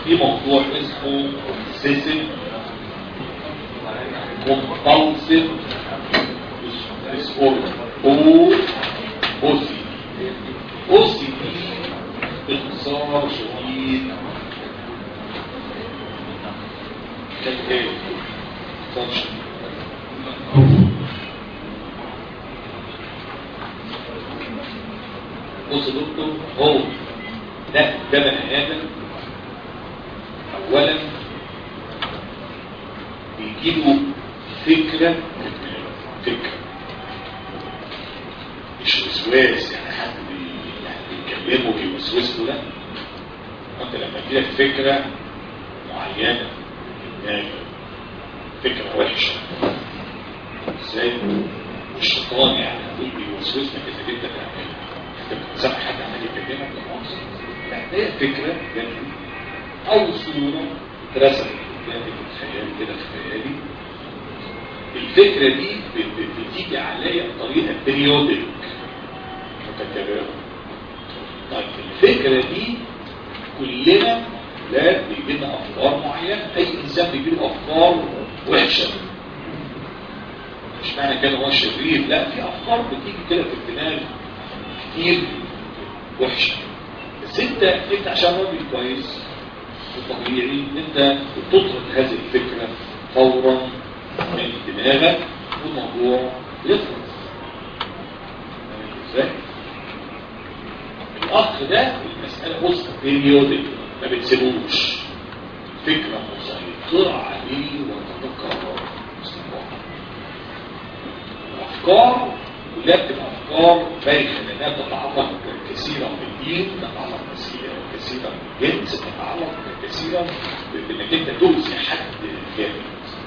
في موضوع اسمه obsessive compulsive disorder او او سي او سي دي باختصار شديد كان ايه؟ باختصار شديد بص يا دكتور هو ده ده بني ادم اولا بيجيله فكره فكره مش وسواس يعني حد بي- يعني بيكلمه بيوسوس له لا انت لما تجيلك فكره معينه يعني فكره وحشه ازاي الشيطان يعني هتقول بيوسوس لك اذا انت تعملها انت بتسمع حد عمال يكلمك لا مؤاخذة. لا هي فكره جات لي او صوره اترسمت قدامي في الخيال كده في خيالي الفكره دي ب- ب- بتيجي عليا بطريقه بريودك متكرره طيب الفكره دي كلنا لا بيجي لنا افكار معينه اي انسان بيجي له افكار وحشه مش معنى كده هو شرير لا في افكار بتيجي كده في الدماغ كتير وحشه بس انت انت عشان راجل كويس وطبيعي انت بتطرد هذه الفكره فورا من دماغك والموضوع يخلص فاهم ازاي؟ الاخ ده المساله بص بيريودك ما بتسيبوش فكره مسيطره عليه وتتكرر باستمرار الافكار كلها بتبقى افكار بايخه لانها تتعلق كثيرا بالدين تتعلق كثيرا كثيرا بالجنس تتعلق كثيرا بانك انت تؤذي حد جامد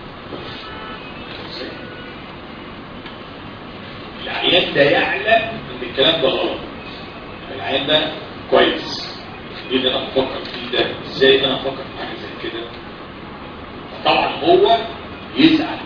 العيان ده يعلم ان الكلام ده غلط العيان ده كويس ايه اللي انا بفكر فيه ده ازاي انا افكر في حاجه زي كده طبعا هو يزعل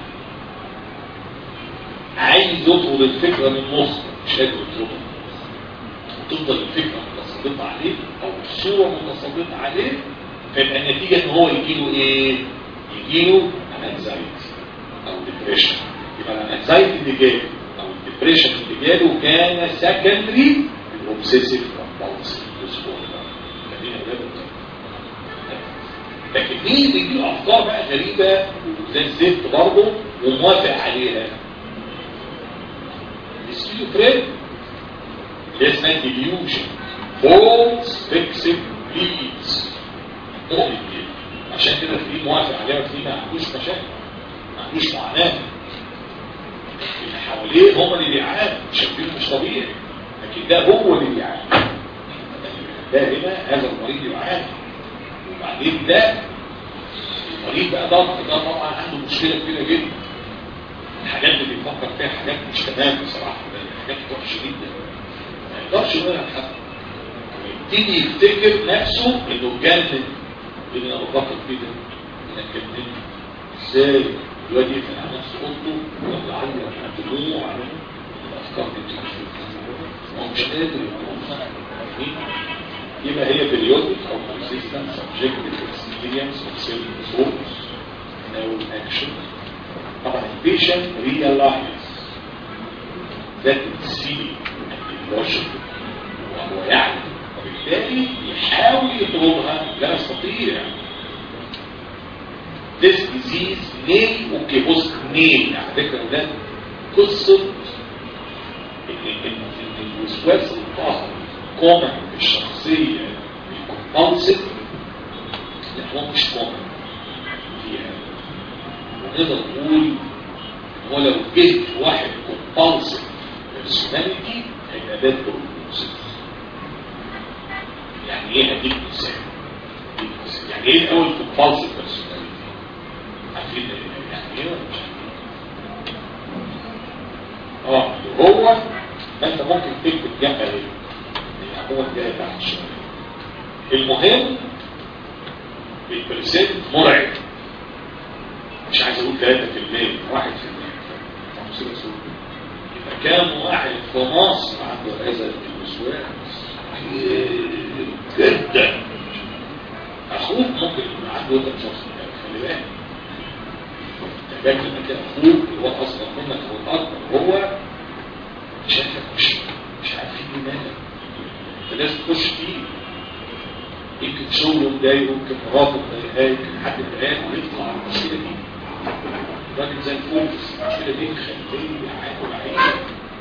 عايز يطرد الفكره من مخه مش قادر يطردها وتفضل الفكره متسلطه عليه او الصوره متسلطه عليه فيبقى النتيجه ان هو يجيله ايه؟ يجيله انكزايتي او ديبريشن يبقى الانكزايتي اللي جاله او الديبريشن اللي جاله كان سكندري الاوبسيسيف كومبالسيف ديسوردر خلينا اولاد لكن مين اللي بيجيله افكار بقى غريبه وزي الزفت برضه وموافق عليها السكيزوفرين اللي اسمها ديليوجن فولس فيكسد ليدز مؤمن بيها عشان كده في موافق عليها وفي ما عندوش مشاكل ما عندوش معاناه اللي حواليه هم اللي بيعانوا شايفينه مش طبيعي لكن ده هو اللي بيعاني ده هنا هذا المريض يعاني وبعدين ده المريض بقى ضغط ده طبعا عنده مشكله كبيره جدا الحاجات اللي بيفكر فيها حاجات مش تمام بصراحه حاجات وحشه جدا ما يقدرش يقولها لحد يبتدي يفتكر نفسه انه اتجنن اللي انا بفكر فيه ده انا اتجننت ازاي الواد يقفل على نفسه اوضته ويقعد يعيط على الدموع الافكار دي بتيجي فيه هو مش قادر يقوم يبقى هي periodic او consistent subjective experience of self-disorders no action طبعا البيشنت realize that it's silly and illogical وهو يعلم وبالتالي يحاول يطلبها لا يستطيع this disease name اوكي بص name على فكره ده قصه ان ان الوسواس القهري كومن في الشخصيه الكومبالسيف لا هو مش كومن فيها ونقدر نقول ان هو لو جه في واحد كومبالسيف بيرسوناليتي هيبقى ده بروبوزيف يعني ايه هديك مثال يعني ايه الاول كومبالسيف بيرسوناليتي عارفين يعني ايه ولا مش اه هو ما انت ممكن تكتب جنبها ايه يعني هو جاي تحت شويه المهم البرسنت مرعب مش عايز اقول 3% 1% مصير سوء يبقى كام واحد في مصر عنده هذا الوسواس جدا اخوك ممكن عنده ده شخص خلي بالك تبقى انك اخوك اللي هو اصغر منك او الاكبر هو شايفك مش مش عارفين ايه مالك انت لازم تخش فيه يمكن شغله مضايقه يمكن مراته مضايقاه يمكن حد مضايقه ويطلع على المشكله دي الراجل زي الفل بس المشكله دي مخليه عاقل عينه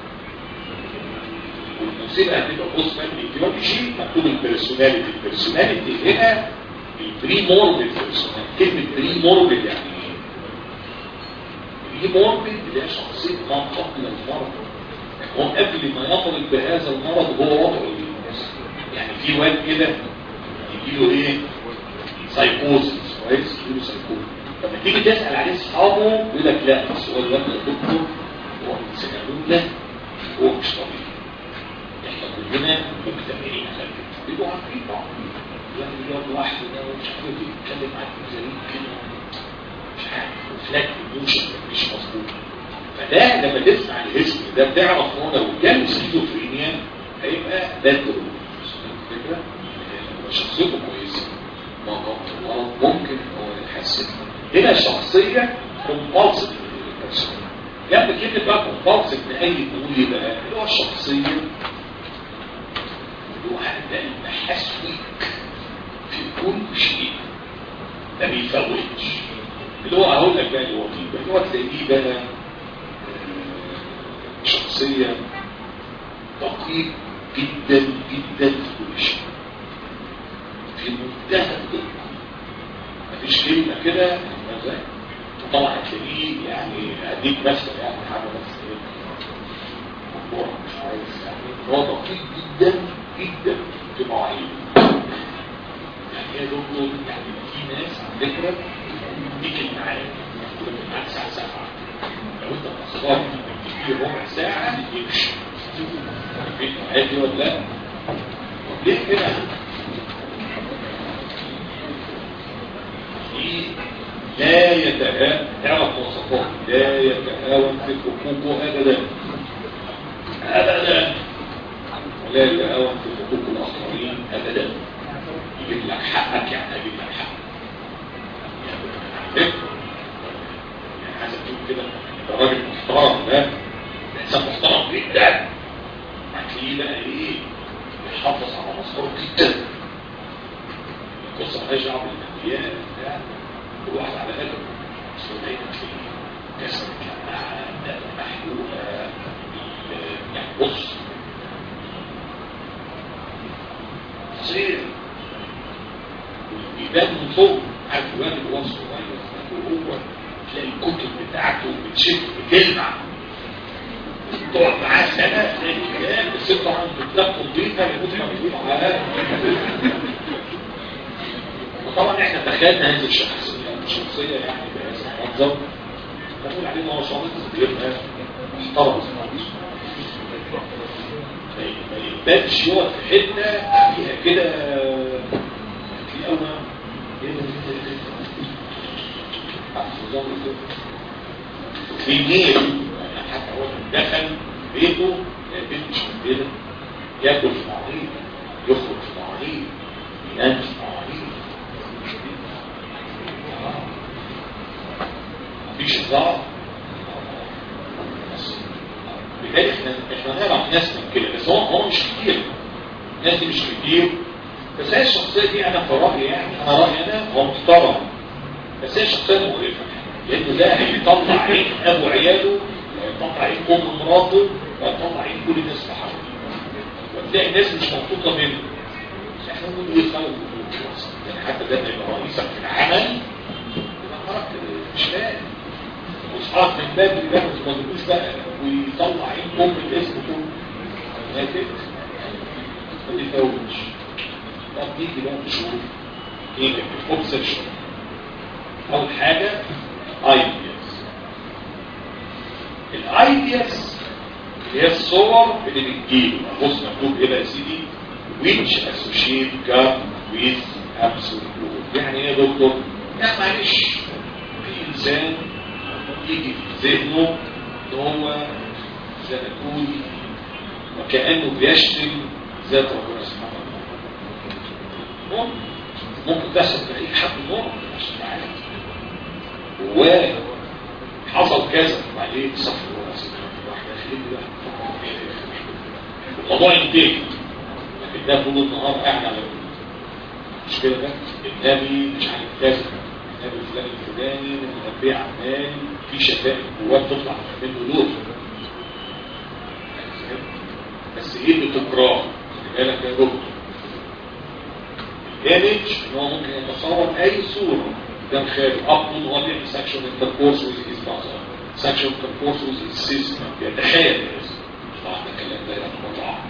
والمصيبه هتبقى بص بقى الانتباه دي شيء مكتوب البيرسوناليتي البيرسوناليتي هنا البري موربيد بيرسوناليتي كلمه بري موربيد يعني ايه؟ بري موربيد اللي هي شخصيه ما قبل المرض هو قبل ما يطلب بهذا المرض هو وضعه ايه؟ يعني في واد كده يجي له ايه؟ سايكوزس كويس يجي له سايكوزس لما تيجي تسال عليه اصحابه يقول لك لا بس هو الواد ده دكتور هو سكنون لا هو مش طبيعي احنا كلنا مجتمعين على كده بيبقوا عارفين بعض يعني الواد لوحده ده مش عارف يتكلم معاك زي كده مش عارف وفلاك ايموشن مش مظبوط فده لما تسمع الاسم ده بتعرف ان هو لو جاله سكيزوفرينيا هيبقى ده الدروب الفكره لو شخصيته كويسه ممكن هو يتحسن هنا الشخصيه كومبالسيف جنب كلمه بقى كومبالسيف نهايه نقول ايه بقى اللي هو الشخصيه اللي هو هتلاقي محاسوك في كل شيء ما بيفوتش اللي هو هقول لك بقى اللي هو فيه اللي هو تلاقيه بقى شخصية دقيق جدا جدا في كل شيء في منتهى الدقة مفيش كلمة كده ازاي طبعا هتلاقيه يعني اديك مثل يعني حاجة بس ايه موضوع مش عايز يعني هو دقيق جدا جدا في مواعيد يعني ايه دكتور يعني في ناس على فكرة دي كلمة عادي معاك الساعة 7 لو انت اتأخرت في ربع ساعة يمشي عارفين عادي ولا لا ليه كده لا يتهاون تعرف مواصفات لا يتهاون في حقوقه ابدا ابدا ولا يتهاون في حقوق الاخرين ابدا يجيب لك حقك يعني هيجيب لك حقك يعني عايز تقول كده الراجل محترم ده انسان محترم جدا هتلاقيه بقى ايه يحافظ على مصدره جدا القصه مالهاش دعوه بالماديات بتاع كل واحد على قدره بس هو دايما تلاقيه جسد الجماعه محلوقه يعني بص تصير بيبان من فوق عارف الواد اللي هو صغير وهو تلاقي الكتب بتاعته بتشد بتلمع تقعد معاه سنة تلاقي كلام بس انت عنده كتاب نظيفة يموت مكتوب على وطبعا احنا تخيلنا هذه الشخصية الشخصية يعني بهذا المنظر نقول عليه ما هو شخص يبقى محترم ما يبانش يقعد في حتة فيها كده في أول في نيل حتى هو دخل بيته البيت مش كده ياكل في مواعيد يخرج في مواعيد ينام في مواعيد مفيش هزار بالتالي احنا احنا نعرف ناس من كده بس هو هو مش كتير الناس دي مش كتير بس هي الشخصيه دي انا في رايي يعني انا رايي انا هو محترم بس هي شخصيه مقرفه لانه ده هيطلع عين ابو عياله ويطلع عين ام مراته ويطلع عين كل الناس اللي حواليه وتلاقي الناس مش مبسوطه منه احنا بنقول ايه خلق يعني حتى ده يبقى رئيسك في العمل يبقى مرك مش فاهم واصحابك من بدري بقى ما تقولوش بقى ويطلع عين ام الاسم كله ما يفكر ما تفوتش طب نيجي بقى نشوف ايه الاوبسيشن اول حاجة ايدياز الايدياز هي الصور اللي بتجيله بص مكتوب ايه بقى يا سيدي which associate God with absolute truth يعني ايه يا دكتور؟ يعني معلش في انسان يجي في ذهنه ان هو زي ما تقول وكانه بيشتم ذات ربنا سبحانه وتعالى ممكن تحصل في اي حد نور عشان تعرف وحصل كذا وبعدين صفر وراسي واحد داخلين بقى الموضوع ينتهي لكن ده طول النهار قاعد على مش كده ده النبي مش عارف كذا النبي فلان الفلاني النبي عمال في شتائم جواه بتطلع منه دول بس ايه بتكرار خلي بالك يا دكتور الايمج ان هو ممكن يتصور اي صوره قدام خياله اب ان هو بيعمل سكشن انتركورس ويز هيز ماذر سكشن انتركورس ويز هيز سيستم بيتخيل طبعا ده الكلام ده يبقى مطعم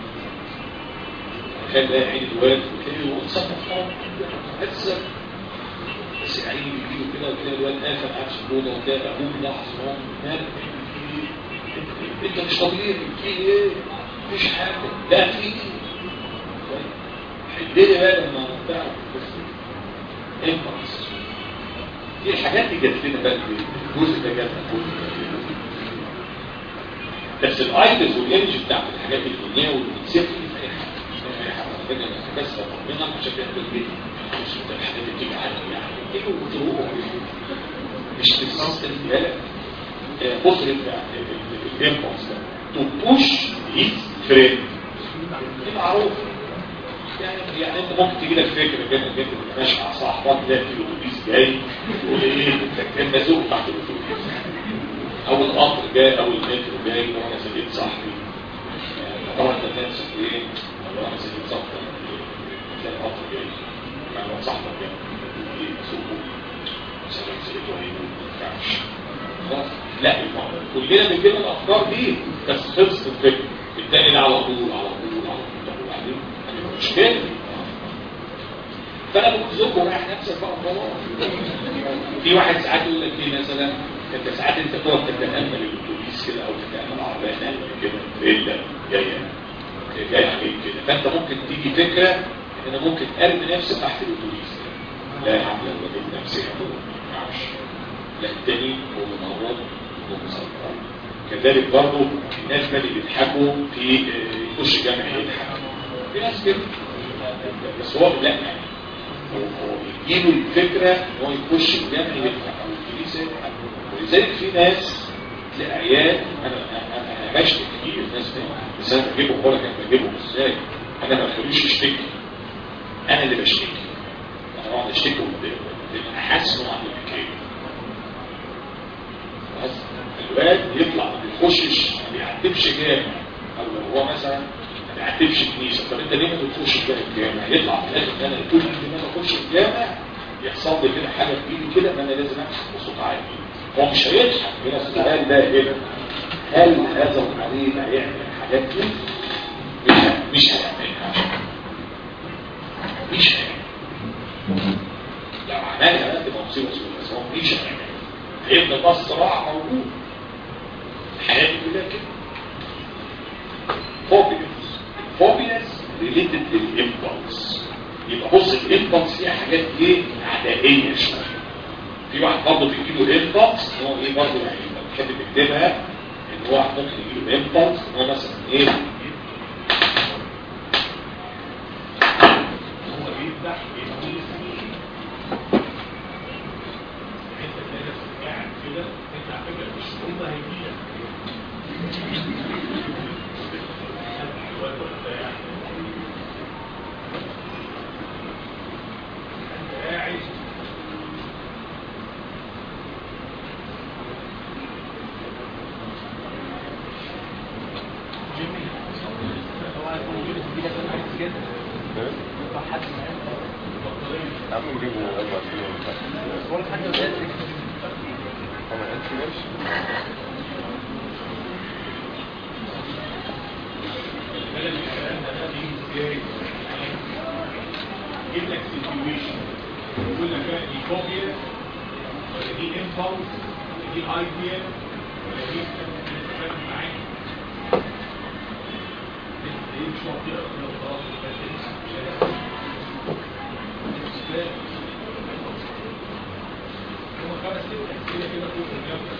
تخيل بقى عين الوالد وتلاقي هو اتصرف هتزر بس العين بيجيله كده وتلاقي الوالد قافل على الشبونه وتلاقي ابوه لحظه هو مالك انت مش طبيعي في ايه مفيش حاجه لا في حدني بقى لما تعرف امبرس دي الحاجات دي جت لنا بقى الجزء ده جت بس الايدز والايمج بتاعت الحاجات الدنيا والسيف في اي حاجه بس بطمنك عشان تعمل البيت مش الحاجات اللي بتيجي عندي يعني تيجي وتروح مش تستنى بالك مطرب الامبلس ده تو بوش هيز فريند دي معروف يعني يعني انت ممكن تجي لك فكره كده انك انت ماشي مع صاحبك تلاقي في اتوبيس جاي تقول ايه انت زوج تحت الاتوبيس او القطر جاي او المترو جاي وانا سيدي صاحبي طبعا انت تنسى ايه لو انا سيدي صاحبي تلاقي القطر جاي مع صاحبك جاي ايه سوقه مثلا سيدي وهيموت ما ينفعش خلاص لا كلنا بنجيب الافكار دي بس خلصت الفكره التاني ده على طول على طول على طول طب وبعدين مش كده فانا بكذبه ورايح نفسك بقى خلاص في واحد ساعات يقول لك ايه مثلا انت ساعات انت تقعد تتامل الاتوبيس كده او تتامل عربيه نقل كده فيلا جايه جايه عليك كده فانت ممكن تيجي فكره ان انا ممكن ارمي نفسي تحت الاتوبيس لا يا عم لو جبت نفسي ما ينفعش لا التاني هو منور ومسطر كذلك برضو الناس اللي بيضحكوا في يخش جامع يضحك في ناس كده بس هو لا يعني هو يجيله الفكرة ان هو يخش الجامع يضحك او الكنيسة يضحك ولذلك في ناس لعيال انا انا انا بشتكي كتير الناس دي بس انا بجيبهم ولا كان بجيبهم ازاي انا ما بخليش يشتكي انا اللي بشتكي انا بقعد اشتكي قدامه حاسس انه عنده حكايه بس الواد يطلع ما بيخشش ما بيعتبش جامع او لو هو مثلا ما بيعتبش كنيسه طب انت ليه ما بتخش الجامع يطلع في الاخر ان انا طول ان انا اخش الجامع يحصل لي كده حاجه في ايدي كده ان انا لازم اضحك بصوت عالي هو مش هيضحك هنا السؤال ده هنا هل هذا القريب هيعمل الحاجات دي؟ مش هيعملها مش هيعملها لو عملها بقى تبقى مصيبه سوداء بس هو مش هيعملها هيبقى ده الصراع موجود الحياة دي كلها كده فوبياس فوبياس ريليتد للإمبلس يبقى بص الإمبلس فيها حاجات ايه عدائية شوية في واحد برضه بيجيله إمبلس ان هو ايه برضه يعني لو بتحب تكتبها ان هو واحد ممكن يجيله إمبلس ان هو مثلا ايه هو بيفتح يقول كده انت على فكره مش هم هيجيلك انت قاعد عم نجيبه أربع سنين ولا حاجة بجد أنا أنت ماشي يجيب لك سيتويشن يقول لك بقى دي فوبيا ولا دي امبulse ولا دي ايديا ولا دي فاهم معاك دي مش منطقه كده خلاص هم خمس ست اسئله كده فوق الجبهه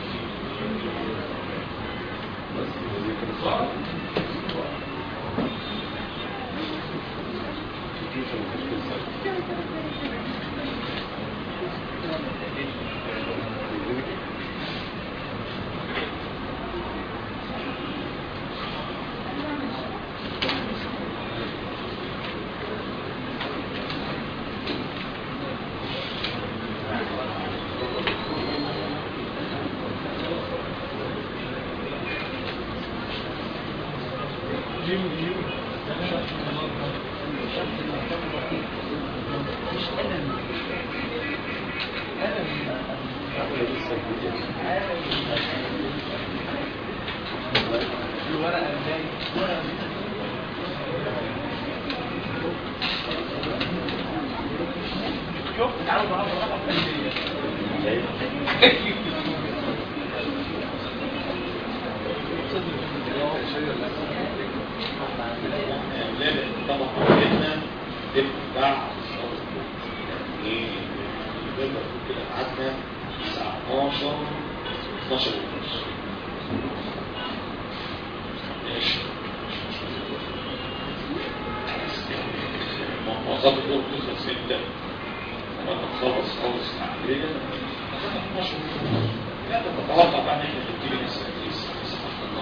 بس دي كانت صعبة situation مفيش قصة لا طبعا قلنا تبدع ايه نقدر نقول كده قعدنا الساعة 12 12 ونص ماشي معظم الدور بتخلص 6 لما تخلص خالص العملية هتبقى 12 ونص لا تتوقع بقى ان احنا نبتدي نسأل في الساعة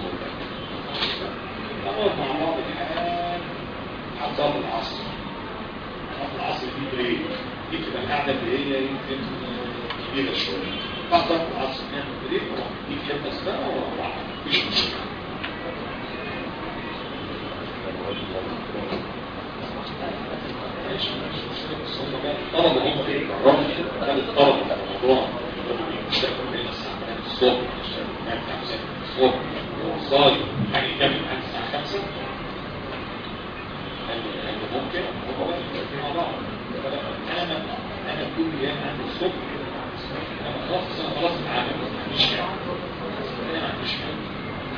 نقعد مع بعض الحال حتى صلاة العصر صلاة العصر دي بريك دي بتبقى القعدة اللي هي يمكن كبيرة شوية بعد صلاة العصر نعمل بريك ونروح دي فيها تسبقة ونروح مفيش مشكلة ماشي مش مشكلة بس هم بقى الطلبة هم ايه جربوا كان الطلبة في رمضان بيشتغلوا من الساعة 8 الصبح بيشتغلوا من الساعة 5 الصبح صايم يعني يكمل معاك الساعة 5 هل ممكن هو بقى مع بعض انا ما انا كل يوم عندي الصبح انا خلاص انا خلاص معانا ما عنديش حاجه انا ما عنديش حاجه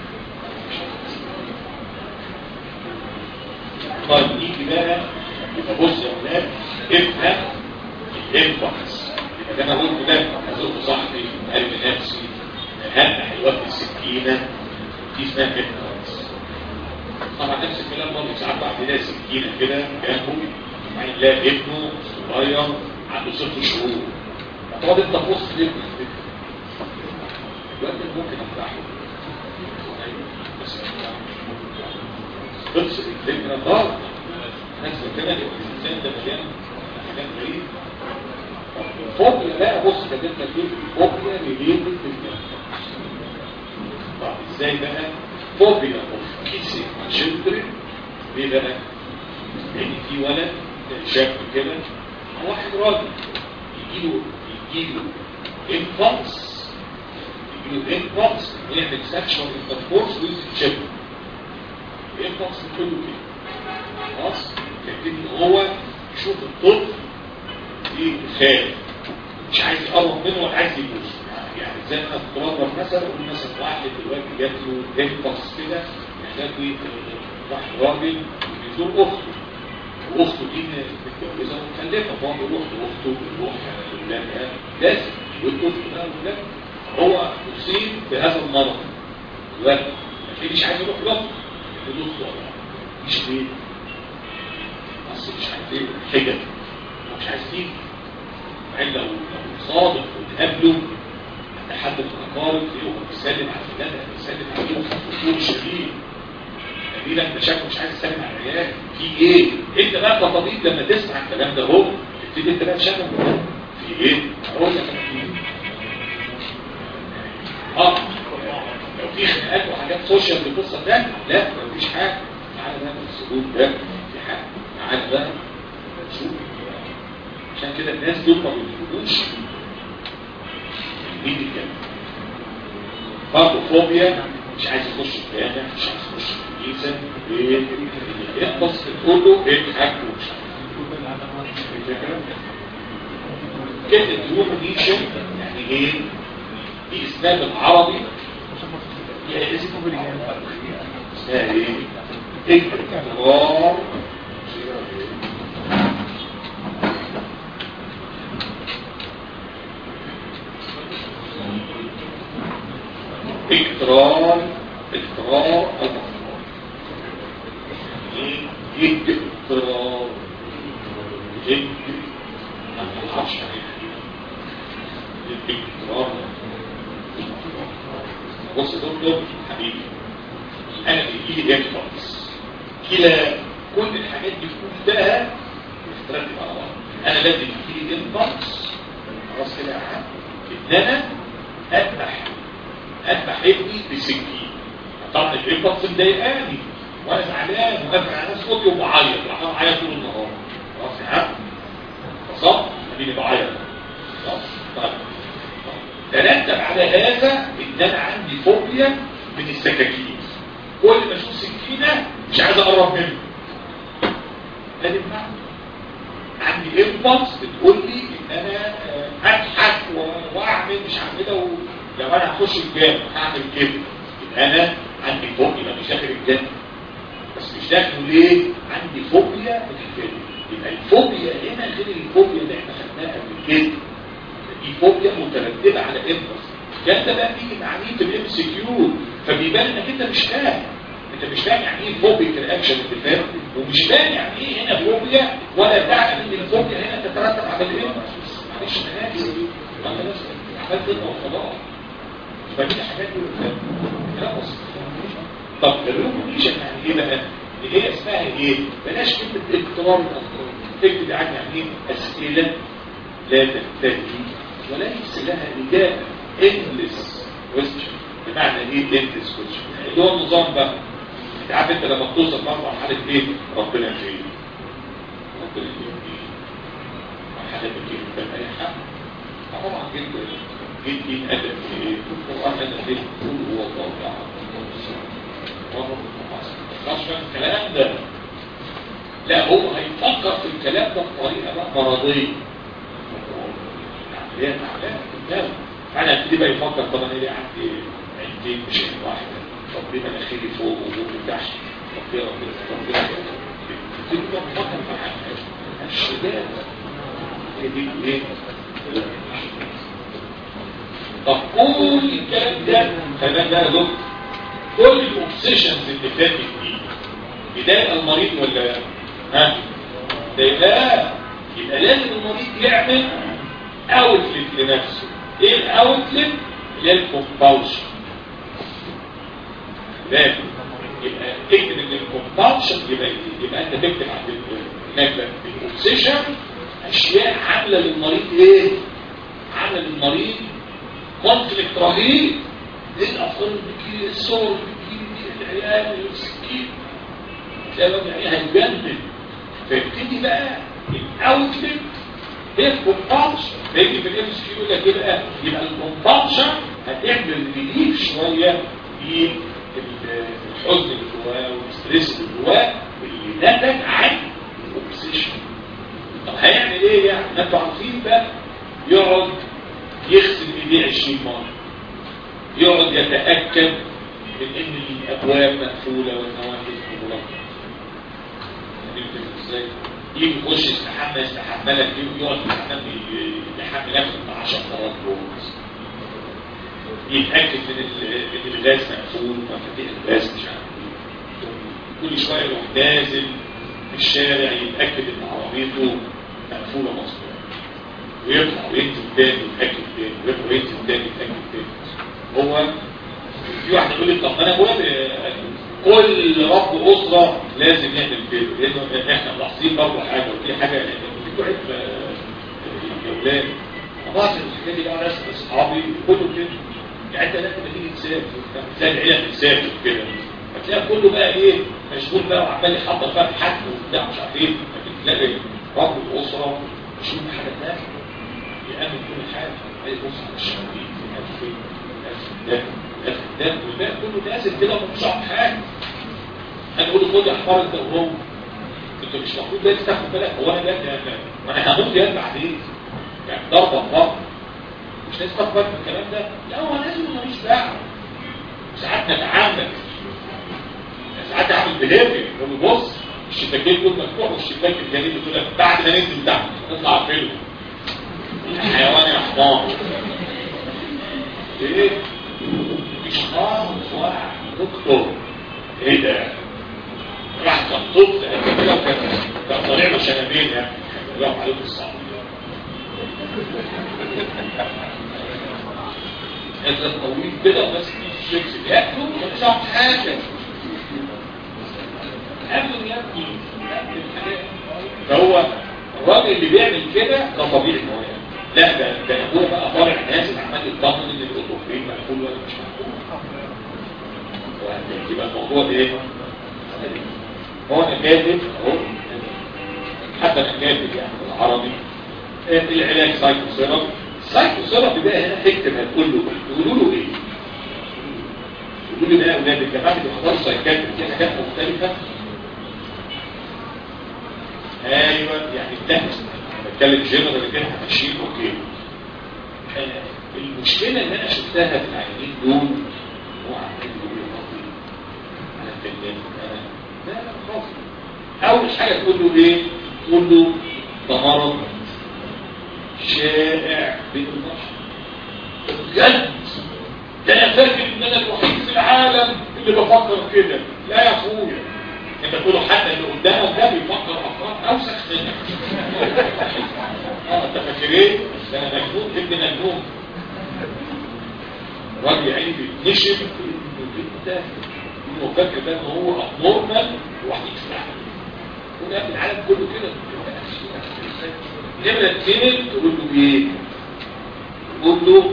طيب نيجي بقى يبقى بص يا اولاد افهم الانفكس يبقى ده انا قلت ده هزق صاحبي قلب نفسي اهم حلوات السكينه دي اسمها انفكس طبعا نفس الكلام برضه ساعات بعد كده سكينه كده جنبه يعني لا ابنه صغير عنده ست شهور تقعد انت تبص لابنك كده الوقت ممكن افتحه بس خلص الفكره ضغط نفس كده الانسان ده مليان مليان غريب الفوبيا بقى بص كاتبنا فيه الفوبيا ريليتد بالجنة طب ازاي بقى فوبيا اوف كيسي تشيلدرن ليه بقى؟ لان في ولد شاب كده واحد راجل يجيله يجيله امبلس يجيله امبلس يعمل سكشوال انتركورس ويز تشيلدرن الامبلس كله كده خلاص يبتدي هو يشوف الطفل يخاف مش عايز يقرب منه ولا عايز يبوس يعني زي ما انا كنت بضرب مثلا اقول مثلا واحد دلوقتي جات له امبلس كده محتاج واحد راجل بيزور اخته واخته دي متجوزه ومخلفه فهو بيروح لاخته بيروح لاولادها لازم والطفل ده اولاد هو اصيب بهذا المرض دلوقتي ما مش عايز يروح لاخته يقول له مش ليه بس مش عارف ايه حجج هو مش عايز تيجي مع ان لو لو صادق وتقابله عند حد من الاقارب تلاقيه هو بيسلم على فلان بيسلم عليه وخطوط شديد قليل انت شكله مش عايز تسلم على العيال في ايه؟ انت بقى كطبيب لما تسمع الكلام ده هو تبتدي انت بقى تشغل في ايه؟ اقول لك انا في ايه؟ اه لو في خناقات وحاجات سوشيال في القصه ده لا مفيش حاجه تعالى بقى السلوك ده في حاجه تعالى بقى شوف عشان كده الناس دول ما بيدخلوش مين الجنة برضه فوبيا مش عايز يخش الجامع مش عايز يخش الكنيسة ايه يخلص تقول له اضحك ومش عارف كلمة رومانيشن يعني ايه؟ دي اسمها بالعربي اسمها ايه؟ اكرار اكرار اكرار الافكار ايه اكرار اكرار بص يا دكتور حبيبي انا بيجي لي انفلونس كلا كل الحاجات دي كلها بتترتب على بعض انا لازم يجي لي انفلونس خلاص كده يا عم ان انا اذبح اذبح ابني بسكين طبعا الانفلونس مضايقاني وانا زعلان وقافل على ناس صوتي وبعيط راح اعيط طول النهار خلاص يا عم صح اديني بعيط خلاص طيب ترتب على هذا ان انا عندي فوبيا من السكاكين كل ما اشوف سكينه مش عايز اقرب منه ده المعنى عندي امبلس بتقول لي ان انا اضحك واعمل مش هعملها لو انا هخش الجامع هعمل كده يبقى انا عندي فوبيا مش داخل الجامع بس مش داخله ليه عندي فوبيا من الفيلم يبقى الفوبيا هنا غير الفوبيا اللي احنا خدناها قبل كده دي فوبيا مترتبه على امبلس الكلام ده بقى بيجي معنيه في الام سي كيو فبيبان انك انت مش فاهم انت مش فاهم يعني ايه فوبيك رياكشن اللي فات ومش فاهم يعني ايه هنا فوبيا ولا تعلم ان الفوبيا هنا تترتب على الامبلس معلش انا ناسي انا ناسي عملت كده وخلاص فدي حاجات دي كلام بسيط طب الريكوجنيشن يعني ايه بقى؟ اللي هي اسمها ايه؟ بلاش كلمه اقترار الافكار اكتب يعني يعني ايه؟ اسئله لا تنتهي وليس لها اجابه endless question بمعنى ايه endless question اللي هو النظام بقى انت عارف انت لما بتوصل بقى مرحله ايه؟ ربنا فين؟ ربنا فين؟ مرحله كده بتبقى اي حق طبعا جدا جيت جيت ادب في ايه؟ القران ادب في قول هو الله تعالى مش فاهم الكلام ده لا هو هيفكر في الكلام ده بطريقه بقى مرضيه هي تعبانه قدامه فانا ابتدي بقى يفكر طب انا ليه عندي عينتين مش عين واحده طب ليه مناخيري فوق وجوه تحت طب ليه ربنا طب ليه ابتدي بقى بفكر في حاجه الشباب هي دي ايه طب كل الكلام ده كمان ده يا دكتور كل الاوبسيشنز اللي فاتت دي بدايه المريض ولا ها لا يبقى لازم المريض يعمل اوتلت لنفسه ايه الاوتلت اللي هي الكومباوشن لازم يبقى اكتب ان الكومباوشن يبقى يبقى انت تكتب عند هناك الاوبسيشن اشياء عامله للمريض ايه عامله للمريض كونفليكت رهيب ايه الافكار اللي بتجيلي الصور اللي بتجيلي دي العيال السكين تلاقي الراجل عليها هيجنن فيبتدي بقى الاوتلت هي الكومبالشن بيجي في الام اس كيو يقول لك يبقى يبقى الكومبالشن هتعمل ريليف شويه في الحزن اللي جواه والستريس اللي جواه اللي نتج عن الاوبسيشن طب هيعمل ايه يعني؟ انتوا عارفين بقى يقعد يغسل ايديه 20 مره يقعد يتأكد من ان الابواب مقفولة والنوافذ مغلقة ازاي يجي يخش يستحمى يستحمى لك يقعد يستحمى يحمل نفسه 10 مرات جوه يتأكد من ان الغاز مقفول مفاتيح الغاز مش عارف كل شوية يروح نازل في الشارع يتأكد ان عربيته مقفولة مصنوعة ويطلع وينزل تاني يتأكد تاني ويطلع وينزل تاني يتأكد تاني هو في واحد يقول لي طب ما انا بقول كل رب اسره لازم يعمل كده لانه احنا ملاحظين برضه حاجه وفي حاجه في عيب الاولاد بعض الحاجات دي بقى ناس اصحابي كله كده يعني انت لما تيجي تسافر تلاقي العيله بتسافر كده هتلاقي كله بقى ايه مشغول بقى وعمال يحضر بقى الحاج وبتاع مش عارف ايه تلاقي رب الاسره يشوف حاجه ثانيه يامن كل حاجه عايز يبص على الشمالين ده ده والباقي كله نازل كده ومش عارف حاجه هنقول له خد احمر انت وهو انت مش المفروض ده تاخد بالك هو انا ده وانا هموت يا بعدين يعني ضربه بضرب مش لازم تاخد بالك من الكلام ده لا هو لازم ماليش دعوه ساعات نتعامل ساعات اعمل بهيفير يقول له بص الشباكين دول مفتوح والشباك الجديد بتقول لك بعد ما ننزل تحت نطلع فيلم الحيوان يا حمار ايه مش خالص واحد دكتور ايه ده راح كان طفل قد كده وكان كان طالع له شنبين يعني يقف عليهم الصعب هذا طويل كده بس في الشيكس ياكلوا مش عارف حاجه قبل ياكل ياكل الحاجات فهو الراجل اللي بيعمل كده ده طبيعي ان هو يعمل. لا ده ده ابويا بقى طالع نازل عمال يطمن ان الاوتو فين مقفول ولا مش مقفول يبقى الموضوع ايه؟ هو انا كاتب اهو حتى انا كاتب يعني بالعربي آه، العلاج سايكو سيرابي سايكو سيرابي بقى هنا تكتب هتقول له ايه؟ تقولوا له ايه؟ تقولوا لي بقى يا اولاد الجماعه اللي بيحضروا سايكاتري في حاجات مختلفه ايوه يعني التهس بتكلم جنرال كده هتشيل اوكي آه، المشكله اللي انا شفتها في العيانين دول هو عمال يقول لي خطي انا اتكلمت انا لا لا خالص اول حاجه تقول له ايه تقول له ده مرض شائع بين البشر بجد ده انا فاكر ان انا الوحيد في العالم اللي بفكر كده لا يا اخويا انت تقول له حتى اللي قدامك ده بيفكر افكار اوسخ منك اه انت فاكر ايه؟ ده انا مجنون ابن مجنون راجل عيني بيتنشف انت هو فاكر ده ان هو نورمال وحيد في العالم وده في العالم كله كده نمرة اتنين تقول له ايه؟ تقول له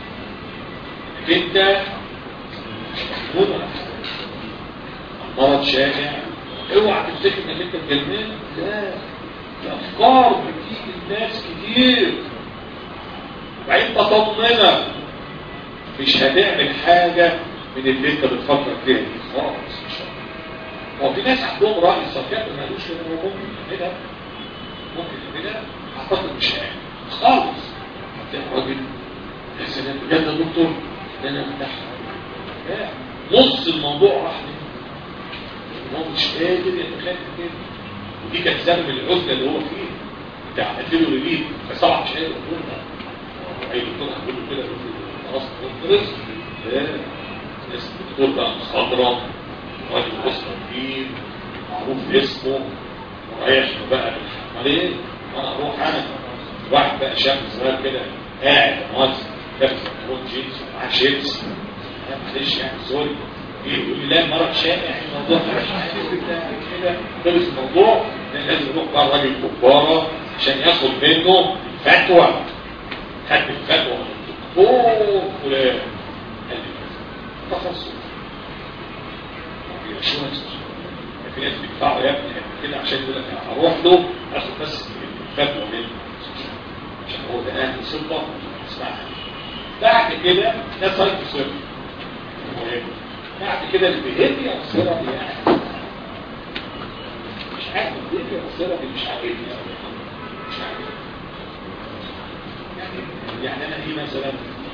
انت مجنون ولا حاجة. مرض شائع اوعى تفتكر انك انت اتجننت لا الافكار بتيجي الناس كتير وبعدين تطمنك مش هتعمل حاجة من اللي انت بتفكر فيها دي خالص ان شاء الله هو في ناس عندهم رأي الصفيات ما قالوش ان هو ممكن يعملها ممكن يعملها اعتقد مش هيعمل خالص هتلاقي راجل يا سلام بجد يا دكتور ده انا مرتاح لا نص الموضوع راح منه هو مش قادر يتخيل كده ودي كانت سبب العزله اللي هو فيه انت عملت له ريليف بس طبعا مش قادر يقول ده اي دكتور هتقول له كده يقول له خلاص خلص لا ناس دكتور بقى مخضرم راجل اسمه كبير معروف اسمه ورايح له بقى امال ايه؟ انا اروح انا واحد بقى شاب صغير كده قاعد موزع لابس بنطلون جينز ومعاه شيبس معلش يعني سوري يقول لي لا مرض شائع الموضوع مش عارف بتاع كده خلص الموضوع ده لازم يروح بقى راجل كبارة عشان ياخد منه فتوى خد الفتوى من الدكتور فلان قال لي كذا. تخصص في assurance. في ناس بيدفعوا يا ابني كده عشان يقول لك انا هروح له اخد بس الفتوى منه عشان هو ده اهل سلطه اسمعها بعد كده ده سايكو سيرفي مهم بعد كده البيهيفير ثيرابي يعني مش عارف البيهيفير ثيرابي مش عارف مش عارف يعني يعني انا ايه مثلا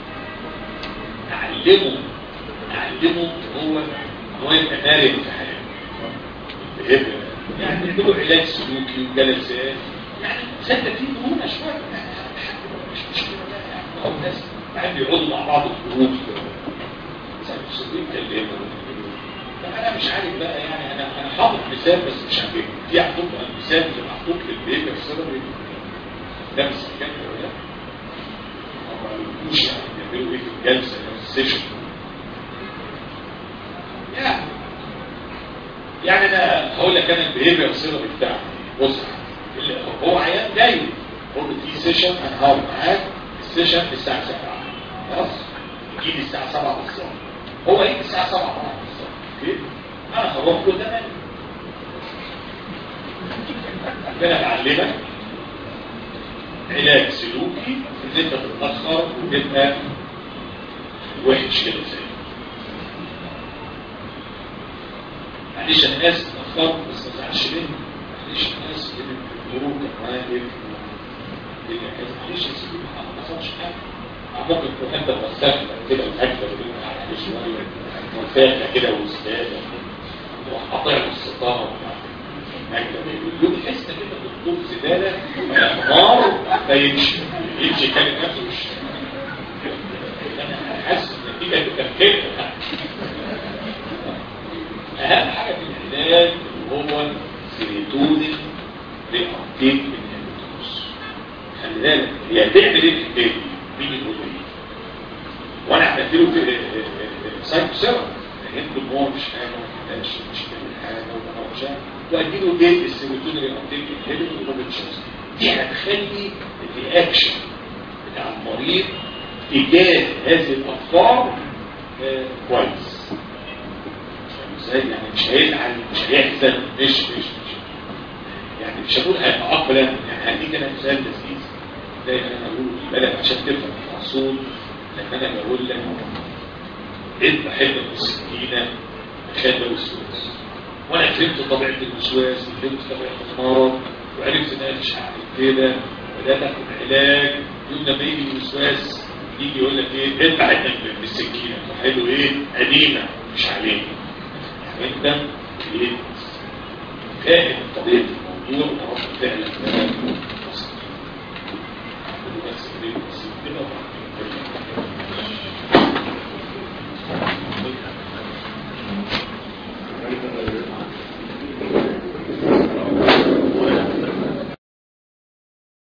اعلمه اعلمه ان هو ان هو يبقى مرن في حياته البيهيفير يعني نعمله علاج سلوكي وجلسات يعني زاد فيه مرونه شويه يعني مش مشكله يعني هو الناس قاعد يقعدوا مع بعض في جروب يتكلموا انا مش عارف بقى يعني انا انا حاطط مثال بس مش عارف في محطوط المثال اللي محطوط للبيبي السبب ده مش كان ولا ما قالوش يعني بيعملوا ايه في الجلسه او السيشن يعني يعني انا هقول لك انا البيهيفير سيرابي بتاعي بص اللي هو عيان جاي هو في سيشن انا هقعد معاك السيشن الساعه 7 خلاص يجي لي الساعه 7 بالظبط هو يجي الساعه 7 طبعا بالظبط اوكي انا هروح له تمام انا بعلمك علاج سلوكي ان انت تتاخر وتبقى وحش كده زي معلش انا اسف اتاخرت بس ما تزعلش مني معلش انا اسف الظروف كان واقف معلش يا سيدي ما حصلش حاجه ممكن تكون انت وسخت كده الاكله اللي على شويه منفاخه كده واستاذه تروح قاطع له الستاره يقول تحس كده دكتور زباله نار ما يمشي يمشي كان نفسه مش انا حاسس النتيجه بتفكيرها اهم حاجه في العلاج هو سيروتونين للابديت الانهبيتورز خلي بالك هي هتعمل ايه في البيت مين يقول ايه وانا عملت له في سايكو سيرم فهمت ان هو مش حاجه ما كانش مش بيعمل حاجه وما اعرفش وادي له ايه السيروتونين الابتيك انهبيتور وروبنشنز دي هتخلي الرياكشن بتاع المريض تجاه هذه الافكار آه، كويس فاهم ازاي يعني مش هيزعل مش هيحزن مش مش مش يعني مش هقول هيتأقلم يعني هديك انا مثال لذيذ دايما انا اقول في البلد عشان تفهم المقصود لما انا بقول لك انت حته السكينه خد الوسواس وانا فهمت طبيعه الوسواس وفهمت طبيعه المرض وعرفت ان انا مش هعمل كده وده تاخد علاج يوم لما يجي الوسواس يجي يقول لك ايه انت حته من السكينه حلو ايه قديمه مش علينا يعني انت ايه فاهم طبيعه الموضوع وعرفت فعلا ده بس كده وبعد